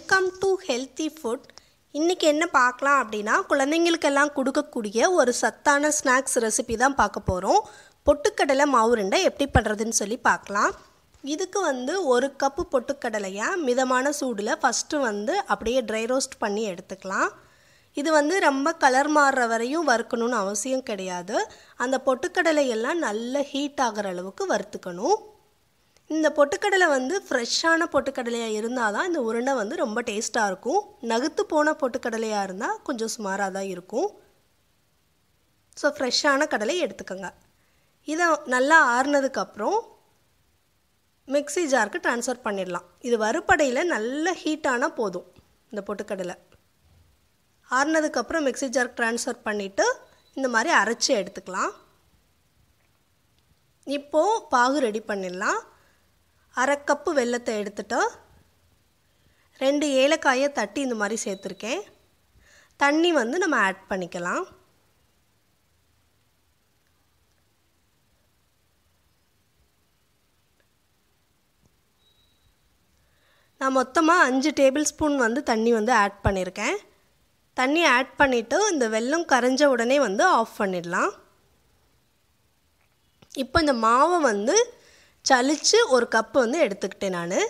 welcome to healthy food இன்றைக்கி என்ன பார்க்கலாம் அப்படின்னா குழந்தைங்களுக்கெல்லாம் கொடுக்கக்கூடிய ஒரு சத்தான ஸ்நாக்ஸ் ரெசிபி தான் பார்க்க போகிறோம் பொட்டுக்கடலை மாவு உருண்டை எப்படி பண்ணுறதுன்னு சொல்லி பார்க்கலாம் இதுக்கு வந்து ஒரு கப்பு பொட்டுக்கடலையை மிதமான சூடில் ஃபஸ்ட்டு வந்து அப்படியே ட்ரை ரோஸ்ட் பண்ணி எடுத்துக்கலாம் இது வந்து ரொம்ப கலர் மாறுற வரையும் வறுக்கணும்னு அவசியம் கிடையாது அந்த பொட்டுக்கடலை எல்லாம் நல்ல ஹீட் ஆகிற அளவுக்கு வறுத்துக்கணும் இந்த பொட்டுக்கடலை வந்து ஃப்ரெஷ்ஷான பொட்டுக்கடலையாக இருந்தால் தான் இந்த உருண்டை வந்து ரொம்ப டேஸ்ட்டாக இருக்கும் நகுத்து போன பொட்டுக்கடலையாக இருந்தால் கொஞ்சம் சுமாராக தான் இருக்கும் ஸோ ஃப்ரெஷ்ஷான கடலை எடுத்துக்கோங்க இதை நல்லா ஆறுனதுக்கப்புறம் மிக்ஸி ஜாருக்கு ட்ரான்ஸ்ஃபர் பண்ணிடலாம் இது வறுப்படையில் நல்ல ஹீட்டானால் போதும் இந்த பொட்டுக்கடலை ஆறுனதுக்கப்புறம் மிக்ஸி ஜாருக்கு ட்ரான்ஸ்ஃபர் பண்ணிவிட்டு இந்த மாதிரி அரைச்சி எடுத்துக்கலாம் இப்போது பாகு ரெடி பண்ணிடலாம் அரை கப்பு வெல்லத்தை எடுத்துட்டு ரெண்டு ஏலக்காயை தட்டி இந்த மாதிரி சேர்த்துருக்கேன் தண்ணி வந்து நம்ம ஆட் பண்ணிக்கலாம் நான் மொத்தமாக அஞ்சு டேபிள் ஸ்பூன் வந்து தண்ணி வந்து ஆட் பண்ணியிருக்கேன் தண்ணி ஆட் பண்ணிவிட்டு இந்த வெல்லம் கரைஞ்ச உடனே வந்து ஆஃப் பண்ணிடலாம் இப்போ இந்த மாவை வந்து சலித்து ஒரு கப்பு வந்து எடுத்துக்கிட்டேன் நான்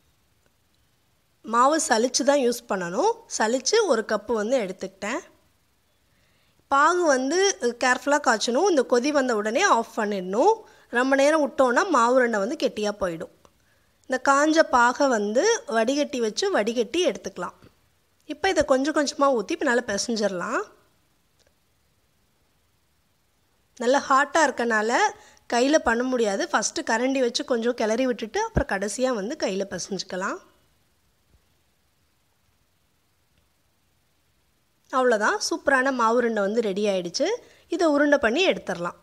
மாவு சலித்து தான் யூஸ் பண்ணணும் சலித்து ஒரு கப்பு வந்து எடுத்துக்கிட்டேன் பாகு வந்து கேர்ஃபுல்லாக காய்ச்சணும் இந்த கொதி வந்த உடனே ஆஃப் பண்ணிடணும் ரொம்ப நேரம் விட்டோன்னா மாவு ரெண்டை வந்து கெட்டியாக போயிடும் இந்த காஞ்ச பாகை வந்து வடிகட்டி வச்சு வடிகட்டி எடுத்துக்கலாம் இப்போ இதை கொஞ்சம் கொஞ்சமாக ஊற்றி இப்போ நல்லா பிசைஞ்சிடலாம் நல்லா ஹாட்டாக இருக்கனால கையில் பண்ண முடியாது ஃபஸ்ட்டு கரண்டி வச்சு கொஞ்சம் கிளறி விட்டுட்டு அப்புறம் கடைசியாக வந்து கையில் பிசைஞ்சுக்கலாம் அவ்வளோதான் சூப்பரான மாவு உருண்டை வந்து ரெடி ஆகிடுச்சு இதை உருண்டை பண்ணி எடுத்துடலாம்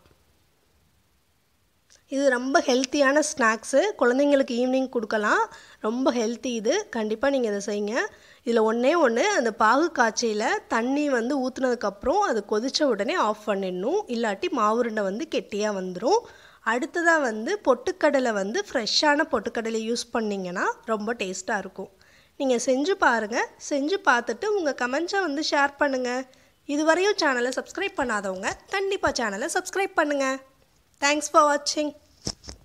இது ரொம்ப ஹெல்த்தியான ஸ்நாக்ஸு குழந்தைங்களுக்கு ஈவினிங் கொடுக்கலாம் ரொம்ப ஹெல்த்தி இது கண்டிப்பாக நீங்கள் இதை செய்யுங்க இதில் ஒன்றே ஒன்று அந்த பாகு காய்ச்சியில் தண்ணி வந்து ஊற்றுனதுக்கப்புறம் அது கொதித்த உடனே ஆஃப் பண்ணிடணும் இல்லாட்டி மாவுருண்டை வந்து கெட்டியாக வந்துடும் அடுத்ததாக வந்து பொட்டுக்கடலை வந்து ஃப்ரெஷ்ஷான பொட்டுக்கடலை யூஸ் பண்ணிங்கன்னா ரொம்ப டேஸ்ட்டாக இருக்கும் நீங்கள் செஞ்சு பாருங்கள் செஞ்சு பார்த்துட்டு உங்கள் கமெண்ட்ஸை வந்து ஷேர் பண்ணுங்கள் இதுவரையும் சேனலை சப்ஸ்கிரைப் பண்ணாதவங்க கண்டிப்பாக சேனலை சப்ஸ்கிரைப் பண்ணுங்கள் தேங்க்ஸ் ஃபார் வாட்சிங்